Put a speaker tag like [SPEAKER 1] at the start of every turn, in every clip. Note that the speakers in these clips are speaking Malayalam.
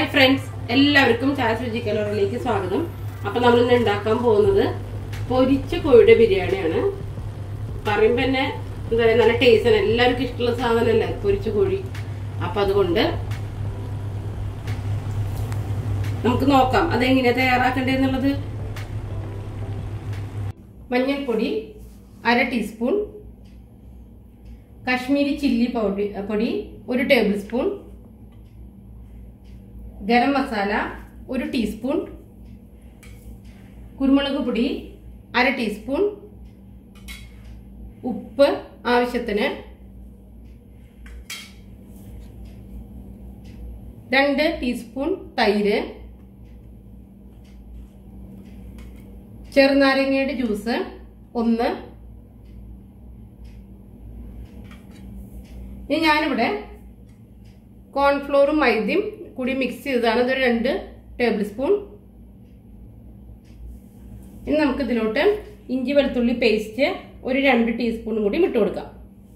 [SPEAKER 1] ഫ്രണ്ട്സ് എല്ലാവർക്കും ചാസ് രുചിക്കലോറിലേക്ക് സ്വാഗതം അപ്പൊ നമ്മൾ ഇന്ന് ഉണ്ടാക്കാൻ പോകുന്നത് പൊരിച്ച കോഴിയുടെ ബിരിയാണിയാണ് പറയുമ്പോ തന്നെ എന്താ പറയാ നല്ല ടേസ്റ്റ് ആണ് എല്ലാവർക്കും ഇഷ്ടമുള്ള സാധനമല്ലേ പൊരിച്ച കോഴി അപ്പൊ അതുകൊണ്ട് നമുക്ക് നോക്കാം അതെങ്ങനെയാ തയ്യാറാക്കേണ്ടതെന്നുള്ളത് മഞ്ഞൾപ്പൊടി അര ടീസ്പൂൺ കാശ്മീരി ചില്ലി പൗഡി പൊടി ഒരു ടേബിൾ സ്പൂൺ ഗരം മസാല ഒരു ടീസ്പൂൺ കുരുമുളക് പൊടി അര ടീസ്പൂൺ ഉപ്പ് ആവശ്യത്തിന് രണ്ട് ടീസ്പൂൺ തൈര് ചെറുനാരങ്ങയുടെ ജ്യൂസ് ഒന്ന് ഇനി ഞാനിവിടെ കോൺഫ്ലോറും മൈദയും കൂടി മിക്സ് ചെയ്തതാണ് ഇതൊരു രണ്ട് ടേബിൾ സ്പൂൺ ഇനി നമുക്ക് ഇതിലോട്ട് ഇഞ്ചി വെളുത്തുള്ളി പേസ്റ്റ് ഒരു രണ്ട് ടീസ്പൂണും കൂടി ഇട്ട് കൊടുക്കാം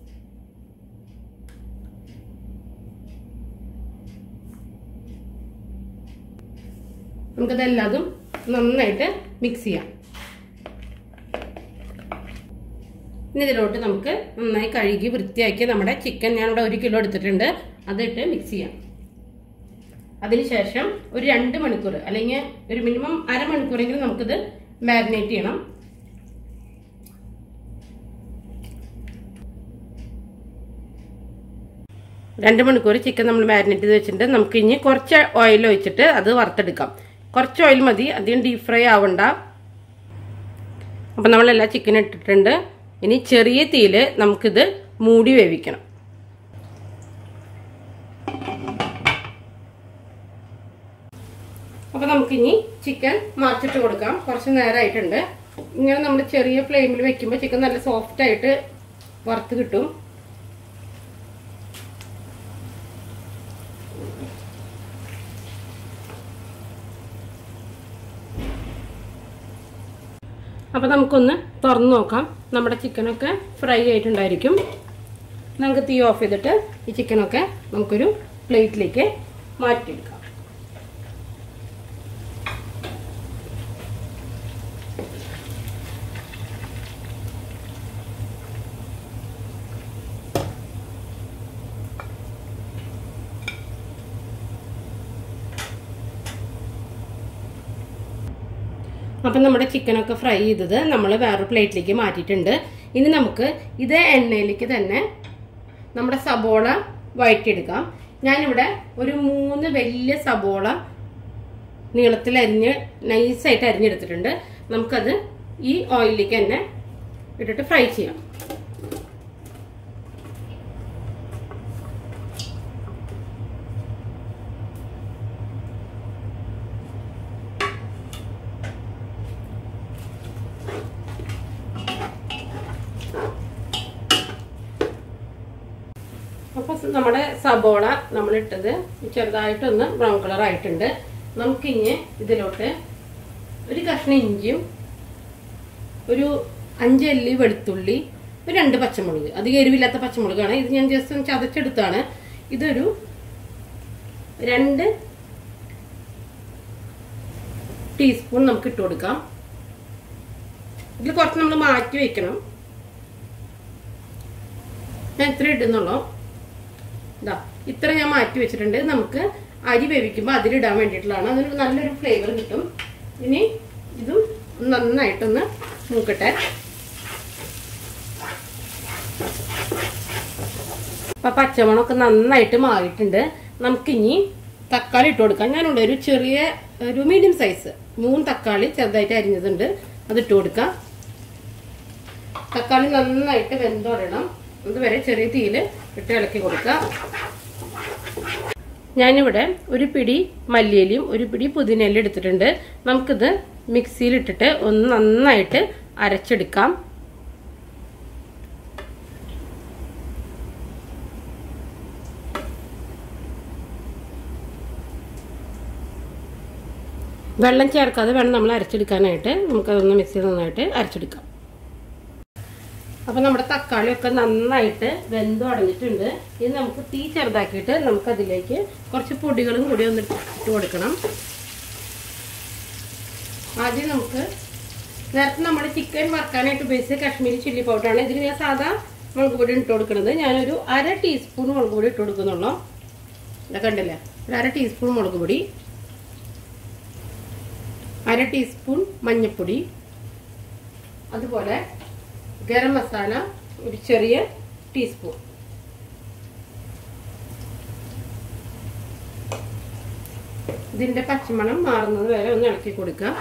[SPEAKER 1] നമുക്കതെല്ലാതും നന്നായിട്ട് മിക്സ് ചെയ്യാം ഇനി ഇതിലോട്ട് നമുക്ക് നന്നായി കഴുകി വൃത്തിയാക്കി നമ്മുടെ ചിക്കൻ ഞാനിവിടെ ഒരു കിലോ എടുത്തിട്ടുണ്ട് അതിട്ട് മിക്സ് ചെയ്യാം അതിനുശേഷം ഒരു രണ്ട് മണിക്കൂർ അല്ലെങ്കിൽ ഒരു മിനിമം അരമണിക്കൂറെങ്കിലും നമുക്കിത് മാരിനേറ്റ് ചെയ്യണം രണ്ട് മണിക്കൂർ ചിക്കൻ നമ്മൾ മാരിനേറ്റ് ചെയ്ത് വെച്ചിട്ടുണ്ട് നമുക്ക് ഇനി കുറച്ച് ഓയിൽ ഒഴിച്ചിട്ട് അത് വറുത്തെടുക്കാം കുറച്ച് ഓയിൽ മതി അധികം ഡീപ് ഫ്രൈ ആവണ്ട അപ്പം നമ്മളെല്ലാം ചിക്കൻ ഇട്ടിട്ടുണ്ട് ഇനി ചെറിയ തീയിൽ നമുക്കിത് മൂടി വേവിക്കണം അപ്പോൾ നമുക്കിനി ചിക്കൻ മറിച്ചിട്ട് കൊടുക്കാം കുറച്ച് നേരമായിട്ടുണ്ട് ഇങ്ങനെ നമ്മൾ ചെറിയ ഫ്ലെയിമിൽ വെക്കുമ്പോൾ ചിക്കൻ നല്ല സോഫ്റ്റ് ആയിട്ട് വറുത്ത് കിട്ടും അപ്പോൾ നമുക്കൊന്ന് തുറന്ന് നോക്കാം നമ്മുടെ ചിക്കനൊക്കെ ഫ്രൈ ആയിട്ടുണ്ടായിരിക്കും നമുക്ക് തീ ഓഫ് ചെയ്തിട്ട് ഈ ചിക്കനൊക്കെ നമുക്കൊരു പ്ലേറ്റിലേക്ക് മാറ്റിയെടുക്കാം അപ്പം നമ്മുടെ ചിക്കനൊക്കെ ഫ്രൈ ചെയ്തത് നമ്മൾ വേറൊരു പ്ലേറ്റിലേക്ക് മാറ്റിയിട്ടുണ്ട് ഇനി നമുക്ക് ഇതേ എണ്ണയിലേക്ക് തന്നെ നമ്മുടെ സബോള വഴറ്റിയെടുക്കാം ഞാനിവിടെ ഒരു മൂന്ന് വലിയ സബോള നീളത്തിൽ അരിഞ്ഞ് നൈസായിട്ട് അരിഞ്ഞെടുത്തിട്ടുണ്ട് നമുക്കത് ഈ ഓയിലിലേക്ക് തന്നെ ഇട്ടിട്ട് ഫ്രൈ ചെയ്യാം അപ്പോൾ നമ്മുടെ സബോള നമ്മളിട്ടത് ചെറുതായിട്ടൊന്ന് ബ്രൗൺ കളർ ആയിട്ടുണ്ട് നമുക്കിനി ഇതിലോട്ട് ഒരു കഷ്ണം ഇഞ്ചിയും ഒരു അഞ്ചല്ലി വെളുത്തുള്ളി ഒരു രണ്ട് പച്ചമുളക് അധികം എരിവില്ലാത്ത പച്ചമുളകാണ് ഇത് ഞാൻ ജസ്റ്റ് ഒന്ന് ചതച്ചെടുത്താണ് ഇതൊരു രണ്ട് ടീസ്പൂൺ നമുക്ക് ഇട്ട് കൊടുക്കാം ഇതിൽ കുറച്ച് നമ്മൾ മാറ്റി വെക്കണം ഞാൻ ഇത്ര ഇടുന്നുള്ളൂ ഇതാ ഇത്ര ഞാൻ മാറ്റി വെച്ചിട്ടുണ്ട് നമുക്ക് അരി വേവിക്കുമ്പോൾ അതിലിടാൻ വേണ്ടിയിട്ടുള്ളതാണ് അതിന് നല്ലൊരു ഫ്ലേവർ കിട്ടും ഇനി ഇതും നന്നായിട്ടൊന്ന് മൂക്കട്ടെ അപ്പം പച്ചമണമൊക്കെ നന്നായിട്ട് മാറിയിട്ടുണ്ട് നമുക്കിനി തക്കാളി ഇട്ട് കൊടുക്കാം ഞാനുണ്ട് ഒരു ചെറിയ ഒരു മീഡിയം സൈസ് മൂന്ന് തക്കാളി ചെറുതായിട്ട് അരിഞ്ഞതുണ്ട് അത് ഇട്ട് കൊടുക്കാം തക്കാളി നന്നായിട്ട് വെന്തോടണം അതുവരെ ചെറിയ തീയിൽ ഇട്ട് ഇളക്കി കൊടുക്കുക ഞാനിവിടെ ഒരു പിടി മല്ലിയിലയും ഒരു പിടി പുതിനയിലും എടുത്തിട്ടുണ്ട് നമുക്കിത് മിക്സിയിൽ ഇട്ടിട്ട് ഒന്ന് നന്നായിട്ട് അരച്ചെടുക്കാം വെള്ളം ചേർക്കാതെ വേണം നമ്മൾ അരച്ചെടുക്കാനായിട്ട് നമുക്കതൊന്ന് മിക്സിയിൽ നന്നായിട്ട് അരച്ചെടുക്കാം അപ്പം നമ്മുടെ തക്കാളി ഒക്കെ നന്നായിട്ട് വെന്ത് അടഞ്ഞിട്ടുണ്ട് ഇത് നമുക്ക് തീ ചെറുതാക്കിയിട്ട് നമുക്ക് അതിലേക്ക് കുറച്ച് പൊടികളും കൂടി ഒന്ന് ഇട്ട് കൊടുക്കണം ആദ്യം നമുക്ക് നേരത്തെ നമ്മൾ ചിക്കൻ വറുക്കാനായിട്ട് ഉപയോഗിച്ച കാശ്മീരി ചില്ലി പൗഡറാണ് ഇതിൽ ഞാൻ സാധാ മുളക് പൊടി ഇട്ട് കൊടുക്കുന്നത് ഞാനൊരു അര ടീസ്പൂൺ മുളക് പൊടി ഇട്ട് കൊടുക്കുന്നുള്ളൂ ഇതൊക്കെ കണ്ടില്ലേ ഒരു അര ടീസ്പൂൺ മുളക് പൊടി അര ടീസ്പൂൺ മഞ്ഞൾപ്പൊടി അതുപോലെ ഗരം മസാല ഒരു ചെറിയ ടീസ്പൂൺ ഇതിന്റെ പച്ചമണം മാറുന്നത് വരെ ഒന്ന് ഇളക്കി കൊടുക്കുക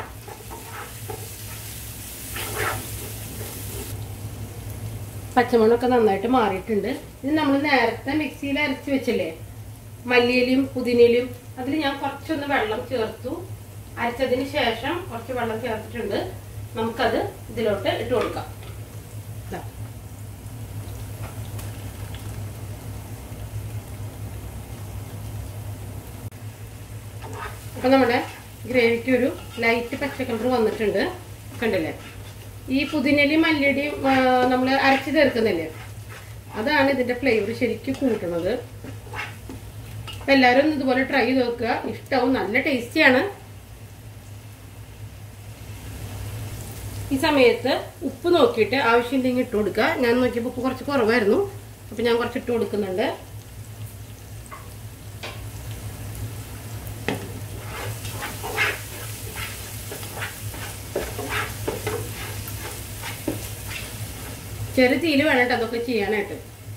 [SPEAKER 1] പച്ചമണമൊക്കെ നന്നായിട്ട് മാറിയിട്ടുണ്ട് ഇത് നമ്മൾ നേരത്തെ മിക്സിയിൽ അരച്ച് വെച്ചില്ലേ മല്ലിയിലും പുതിനയിലും അതിൽ ഞാൻ കുറച്ചൊന്ന് വെള്ളം ചേർത്തു അരച്ചതിന് ശേഷം കുറച്ച് വെള്ളം ചേർത്തിട്ടുണ്ട് നമുക്കത് ഇതിലോട്ട് ഇട്ട് കൊടുക്കാം ദാ. അപ്പൊ നമ്മുടെ ഗ്രേവിക്ക് ഒരു ലൈറ്റ് പച്ച കളർ വന്നിട്ടുണ്ട് കണ്ടില്ലേ ഈ പുതിനലിയും മല്ലിയുടെയും നമ്മൾ അരച്ച് ചേർക്കുന്നില്ലേ അതാണ് ഇതിന്റെ ഫ്ലേവർ ശരിക്കും കൂട്ടുന്നത് അപ്പൊ എല്ലാവരും ഒന്ന് ഇതുപോലെ ട്രൈ ചെയ്ത് നോക്കുക ഇഷ്ടവും നല്ല ടേസ്റ്റിയാണ് ഈ സമയത്ത് ഉപ്പ് നോക്കിയിട്ട് ആവശ്യമില്ലെങ്കിൽ ഇട്ട് കൊടുക്കുക ഞാൻ നോക്കിയപ്പോൾ ഉപ്പ് കുറച്ച് കുറവായിരുന്നു അപ്പൊ ഞാൻ കുറച്ച് ഇട്ട് കൊടുക്കുന്നുണ്ട് ചെറു തീയിൽ വേണം കേട്ടോ അതൊക്കെ ചെയ്യാനായിട്ട്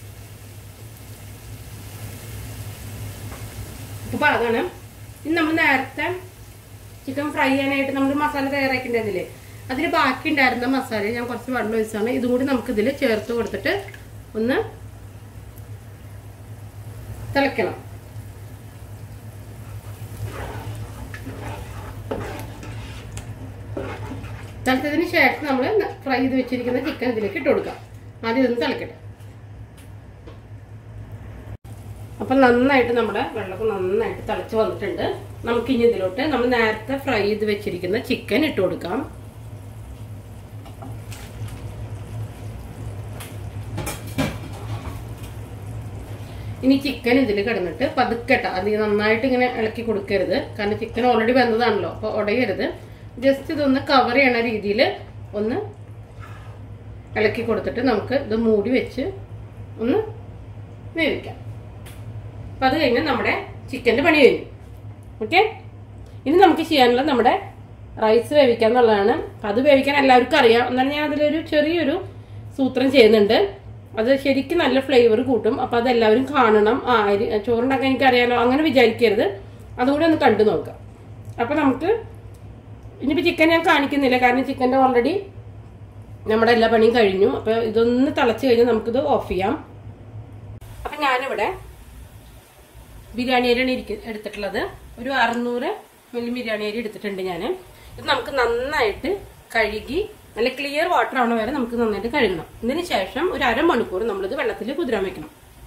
[SPEAKER 1] അപ്പൊ അതാണ് ഇനി നമ്മൾ നേരത്തെ ചിക്കൻ ഫ്രൈ ചെയ്യാനായിട്ട് നമ്മൾ മസാല തയ്യാറാക്കിയിട്ടുണ്ടായിരുന്നില്ലേ അതിൽ ബാക്കി ഉണ്ടായിരുന്ന മസാല ഞാൻ കുറച്ച് വെള്ളം ഒഴിച്ചാണ് ഇതും കൂടി നമുക്ക് ഇതിൽ ചേർത്ത് കൊടുത്തിട്ട് ഒന്ന് തിളയ്ക്കണം തിളച്ചതിന് ശേഷം നമ്മൾ ഫ്രൈ ചെയ്ത് വെച്ചിരിക്കുന്ന ചിക്കൻ ഇതിലേക്ക് ഇട്ട് കൊടുക്കാം ആദ്യം ഇതൊന്ന് തിളക്കട്ടെ അപ്പം നന്നായിട്ട് നമ്മുടെ വെള്ളമൊക്കെ നന്നായിട്ട് തിളച്ച് വന്നിട്ടുണ്ട് നമുക്ക് ഇനി ഇതിലോട്ട് നമ്മൾ നേരത്തെ ഫ്രൈ ചെയ്ത് വെച്ചിരിക്കുന്ന ചിക്കൻ ഇട്ട് കൊടുക്കാം ഇനി ചിക്കൻ ഇതിൽ കിടന്നിട്ട് പതുക്കട്ട അത് നന്നായിട്ട് ഇങ്ങനെ ഇളക്കി കൊടുക്കരുത് കാരണം ചിക്കൻ ഓൾറെഡി വെന്തതാണല്ലോ അപ്പോൾ ഉടയരുത് ജസ്റ്റ് ഇതൊന്ന് കവർ ചെയ്യണ രീതിയിൽ ഒന്ന് ഇളക്കി കൊടുത്തിട്ട് നമുക്ക് ഇത് മൂടി വെച്ച് ഒന്ന് വേവിക്കാം അപ്പം അത് കഴിഞ്ഞാൽ നമ്മുടെ ചിക്കൻ്റെ പണി കഴിഞ്ഞു ഓക്കെ ഇനി നമുക്ക് ചെയ്യാനുള്ളത് നമ്മുടെ റൈസ് വേവിക്കുക എന്നുള്ളതാണ് അപ്പം അത് വേവിക്കാൻ എല്ലാവർക്കും അറിയാം എന്നാലും ഞാൻ അതിലൊരു ചെറിയൊരു സൂത്രം ചെയ്യുന്നുണ്ട് അത് ശരിക്കും നല്ല ഫ്ലേവർ കൂട്ടും അപ്പം അത് എല്ലാവരും കാണണം ആ അരി ചോറുണ്ടാക്കാൻ എനിക്കറിയാലോ അങ്ങനെ വിചാരിക്കരുത് അതുകൂടി ഒന്ന് കണ്ടു നോക്കാം അപ്പം നമുക്ക് ഇനിയിപ്പോൾ ചിക്കൻ ഞാൻ കാണിക്കുന്നില്ല കാരണം ചിക്കൻ്റെ ഓൾറെഡി നമ്മുടെ എല്ലാ പണിയും കഴിഞ്ഞു അപ്പോൾ ഇതൊന്ന് തിളച്ച് കഴിഞ്ഞാൽ നമുക്കിത് ഓഫ് ചെയ്യാം അപ്പം ഞാനിവിടെ ബിരിയാണി അരിയാണ് ഇരിക്ക എടുത്തിട്ടുള്ളത് ഒരു അറുന്നൂറ് മില്ലി ബിരിയാണി അരി എടുത്തിട്ടുണ്ട് ഞാൻ ഇത് നമുക്ക് നന്നായിട്ട് കഴുകി നല്ല ക്ലിയർ വാട്ടർ ആവണ വരെ നമുക്ക് നന്നായിട്ട് കഴുകണം ഇതിന് ശേഷം ഒരു അരമണിക്കൂർ നമ്മളിത് വെള്ളത്തിൽ കുതിരാൻ വെക്കണം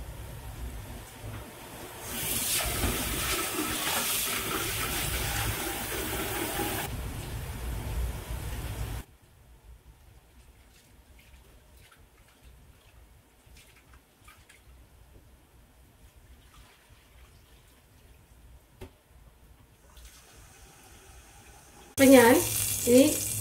[SPEAKER 1] അപ്പം ഞാൻ ഈ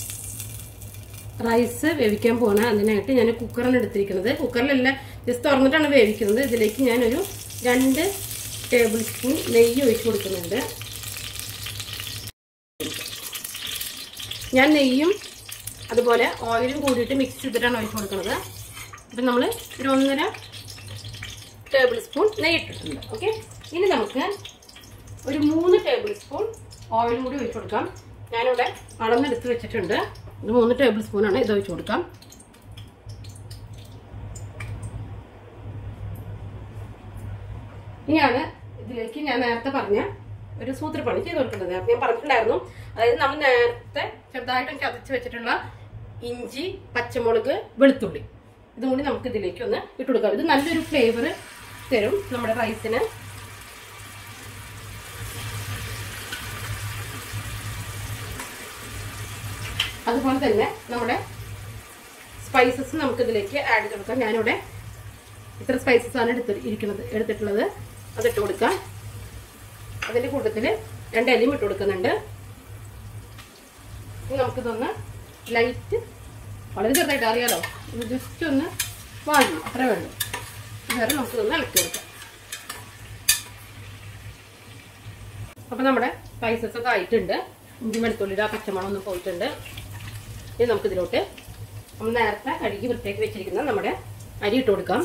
[SPEAKER 1] റൈസ് വേവിക്കാൻ പോണ അതിനായിട്ട് ഞാൻ കുക്കറാണ് എടുത്തിരിക്കുന്നത് കുക്കറിലല്ല ജസ്റ്റ് തുറന്നിട്ടാണ് വേവിക്കുന്നത് ഇതിലേക്ക് ഞാനൊരു രണ്ട് ടേബിൾ സ്പൂൺ നെയ്യ് ഒഴിച്ച് കൊടുക്കുന്നുണ്ട് ഞാൻ നെയ്യും അതുപോലെ ഓയിലും കൂടിയിട്ട് മിക്സ് ചെയ്തിട്ടാണ് ഒഴിച്ച് കൊടുക്കുന്നത് അപ്പം നമ്മൾ ഒരു ഒന്നര ടേബിൾ സ്പൂൺ നെയ്യ് ഇട്ടിട്ടുണ്ട് ഓക്കെ ഇനി നമുക്ക് ഒരു മൂന്ന് ടേബിൾ സ്പൂൺ ഓയിൽ കൂടി ഒഴിച്ച് കൊടുക്കാം ഞാനിവിടെ അളന്നെടുത്ത് വെച്ചിട്ടുണ്ട് ഇത് മൂന്ന് ടേബിൾ സ്പൂണാണ് ഇത് ഒഴിച്ച് കൊടുക്കാം ഇനിയാണ് ഇതിലേക്ക് ഞാൻ നേരത്തെ പറഞ്ഞ ഒരു സൂത്രപ്പണി ചെയ്ത് കൊടുക്കേണ്ടത് നേരത്തെ ഞാൻ പറഞ്ഞിട്ടുണ്ടായിരുന്നു അതായത് നമ്മൾ നേരത്തെ ചെറുതായിട്ടും ചതച്ച് വെച്ചിട്ടുള്ള ഇഞ്ചി പച്ചമുളക് വെളുത്തുള്ളി ഇതും കൂടി നമുക്ക് ഇതിലേക്ക് ഒന്ന് ഇട്ട് കൊടുക്കാം ഇത് നല്ലൊരു ഫ്ലേവർ തരും നമ്മുടെ റൈസിന് അതുപോലെ തന്നെ നമ്മുടെ സ്പൈസസ് നമുക്ക് ഇതിലേക്ക് ആഡ് ചെയ്ത് കൊടുക്കാം ഞാനിവിടെ ഇത്ര സ്പൈസസ് ആണ് എടുത്ത് ഇരിക്കുന്നത് എടുത്തിട്ടുള്ളത് അതിട്ട് കൊടുക്കാം അതിൻ്റെ കൂട്ടത്തിൽ രണ്ട് ഇലയും ഇട്ട് കൊടുക്കുന്നുണ്ട് ഇനി നമുക്കിതൊന്ന് ലൈറ്റ് വളരെ ചെറുതായിട്ട് അറിയാലോ ഇത് ജസ്റ്റ് ഒന്ന് വാങ്ങി അത്ര വേണ്ടു വേറെ നമുക്കിതൊന്ന് ഇളക്കി കൊടുക്കാം അപ്പം നമ്മുടെ സ്പൈസസ് ഒക്കെ ആയിട്ടുണ്ട് ഇഞ്ചി വെളുത്തുള്ളിയുടെ ആ പച്ചമണം ഒന്ന് പോയിട്ടുണ്ട് ഇനി നമുക്കിതിലോട്ട് നമ്മൾ നേരത്തെ കഴുകി വൃത്തിയാക്കി വെച്ചിരിക്കുന്ന നമ്മുടെ അരി ഇട്ട് കൊടുക്കാം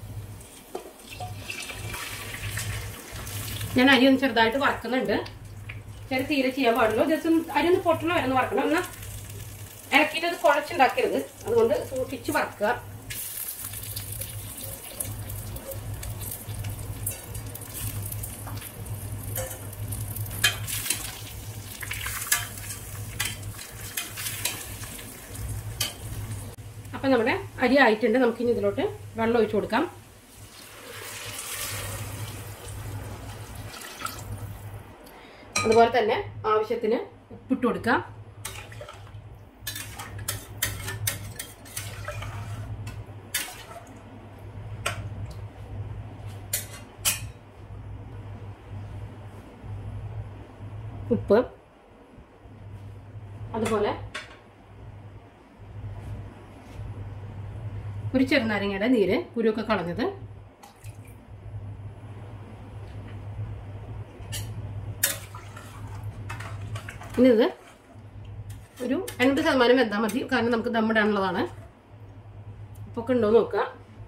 [SPEAKER 1] ഞാൻ അരി ഒന്ന് ചെറുതായിട്ട് വറക്കുന്നുണ്ട് ചെറിയ തീരെ ചെയ്യാൻ പാടുള്ളൂ ജസ്റ്റ് ഒന്ന് അരി ഒന്ന് പൊട്ടണ വരെ ഒന്ന് വറക്കണം എന്നാൽ ഇളക്കിയിട്ട് അത് കുഴച്ചുണ്ടാക്കരുത് അതുകൊണ്ട് സൂക്ഷിച്ച് വറക്കുക അപ്പം നമ്മുടെ അരി ആയിട്ടുണ്ട് നമുക്കിനി ഇതിലോട്ട് വെള്ളം ഒഴിച്ചു കൊടുക്കാം അതുപോലെ തന്നെ ആവശ്യത്തിന് ഉപ്പിട്ട് കൊടുക്കാം ഉപ്പ് അതുപോലെ ഒരു ചെറുനാരങ്ങയുടെ നീര് കുരുവൊക്കെ കളഞ്ഞത് ഇനി ഇത് ഒരു എൺപത് ശതമാനം വെന്താൽ മതി കാരണം നമുക്ക് ദമ്മിടാനുള്ളതാണ് ഉപ്പൊക്കെ ഉണ്ടോ എന്ന് നോക്കുക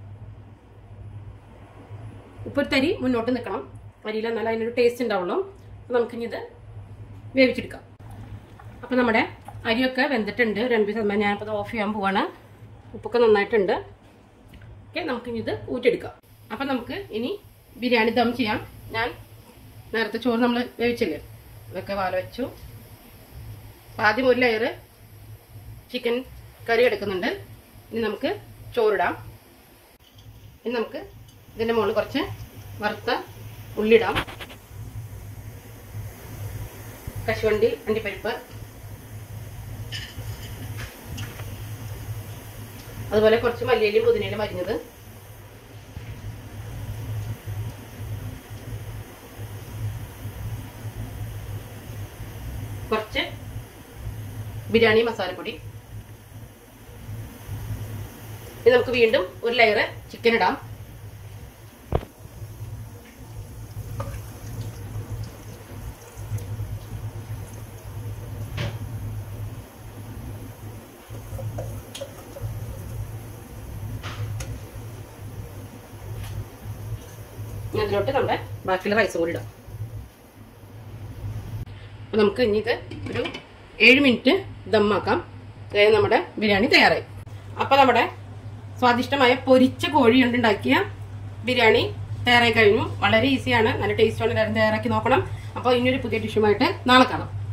[SPEAKER 1] ഉപ്പൊരു തരി മുന്നോട്ട് നിൽക്കണം അരിയിൽ എന്നാൽ അതിനൊരു ടേസ്റ്റ് ഉണ്ടാവുള്ളൂ അപ്പോൾ നമുക്കിനി ഇത് വേവിച്ചെടുക്കാം അപ്പോൾ നമ്മുടെ അരിയൊക്കെ വെന്തിട്ടുണ്ട് ഒരു എൺപത് ശതമാനം ഞാനിപ്പോൾ ഓഫ് ചെയ്യാൻ പോവാണ് ഉപ്പൊക്കെ നന്നായിട്ടുണ്ട് ഓക്കെ നമുക്കിനി ഇത് ഊറ്റെടുക്കാം അപ്പം നമുക്ക് ഇനി ബിരിയാണി ദം ചെയ്യാം ഞാൻ നേരത്തെ ചോറ് നമ്മൾ വേവിച്ചില്ലേ ഇതൊക്കെ വാല വെച്ചു അപ്പം ആദ്യം ഒരു ലെയർ ചിക്കൻ കറി എടുക്കുന്നുണ്ട് ഇനി നമുക്ക് ചോറിടാം ഇനി നമുക്ക് ഇതിൻ്റെ മുകളിൽ കുറച്ച് വറുത്ത ഉള്ളിടാം കശുവണ്ടി അണ്ടിപ്പരിപ്പ് അതുപോലെ കുറച്ച് മല്ലിയിലും പുതിനയിലും അരിഞ്ഞത് കുറച്ച് ബിരിയാണി മസാലപ്പൊടി ഇനി നമുക്ക് വീണ്ടും ഒരു ലെയർ ചിക്കൻ ഇടാം ഇനി അതിലോട്ട് നമ്മുടെ ബാക്കിയുള്ള റൈസും കൂടി ഇടാം അപ്പോൾ നമുക്ക് ഇനി ഇത് ഒരു ഏഴ് മിനിറ്റ് ദമ്മാക്കാം അതായത് നമ്മുടെ ബിരിയാണി തയ്യാറായി അപ്പോൾ നമ്മുടെ സ്വാദിഷ്ടമായ പൊരിച്ച കോഴി കൊണ്ടുണ്ടാക്കിയ ബിരിയാണി തയ്യാറായി കഴിഞ്ഞു വളരെ ഈസിയാണ് നല്ല ടേസ്റ്റാണ് എല്ലാവരും തയ്യാറാക്കി നോക്കണം അപ്പോൾ ഇനിയൊരു പുതിയ ഡിഷുമായിട്ട് നാളെ കാണാം